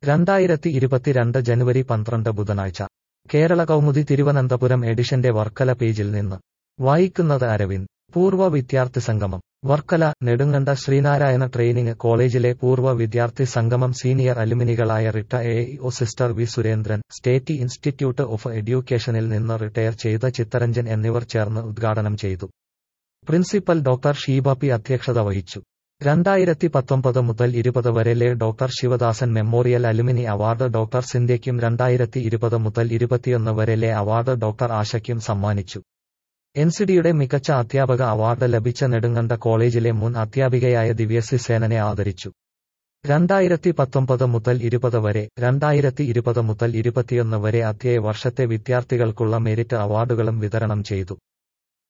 രണ്ടായിരത്തി ഇരുപത്തിരണ്ട് ജനുവരി പന്ത്രണ്ട് ബുധനാഴ്ച കേരള കൗമുദി തിരുവനന്തപുരം എഡിഷന്റെ വർക്കല പേജിൽ നിന്ന് വായിക്കുന്നത് അരവിന്ദ് പൂർവ്വ വിദ്യാർത്ഥി സംഗമം വർക്കല നെടുങ്കണ്ട ശ്രീനാരായണ ട്രെയിനിങ് കോളേജിലെ പൂർവ്വ വിദ്യാർത്ഥി സംഗമം സീനിയർ അലുമിനികളായ റിട്ട A O sister V Surendran state institute of എഡ്യൂക്കേഷനിൽ നിന്ന് റിട്ടയർ ചെയ്ത ചിത്തരഞ്ജൻ എന്നിവർ ചേർന്ന് ഉദ്ഘാടനം ചെയ്തു പ്രിൻസിപ്പൽ ഡോക്ടർ ഷീബ പി അധ്യക്ഷത വഹിച്ചു രണ്ടായിരത്തി പത്തൊമ്പത് മുതൽ ഇരുപത് വരെലെ doctor Sivadasan memorial alumni award doctor സിന്ധ്യയ്ക്കും രണ്ടായിരത്തി ഇരുപത് മുതൽ ഇരുപത്തിയൊന്ന് വരെലെ അവാർഡ് ഡോക്ടർ ആശയ്ക്കും സമ്മാനിച്ചു എൻസിഡിയുടെ മികച്ച അധ്യാപക അവാർഡ് ലഭിച്ച നെടുങ്കണ്ട കോളേജിലെ മുൻ അധ്യാപികയായ ദിവ്യസി സേനനെ ആദരിച്ചു രണ്ടായിരത്തി പത്തൊമ്പത് മുതൽ ഇരുപത് വരെ രണ്ടായിരത്തി ഇരുപത് മുതൽ ഇരുപത്തിയൊന്ന് വരെ അധ്യയ വർഷത്തെ വിദ്യാർത്ഥികൾക്കുള്ള മെരിറ്റ് അവാർഡുകളും വിതരണം ചെയ്തു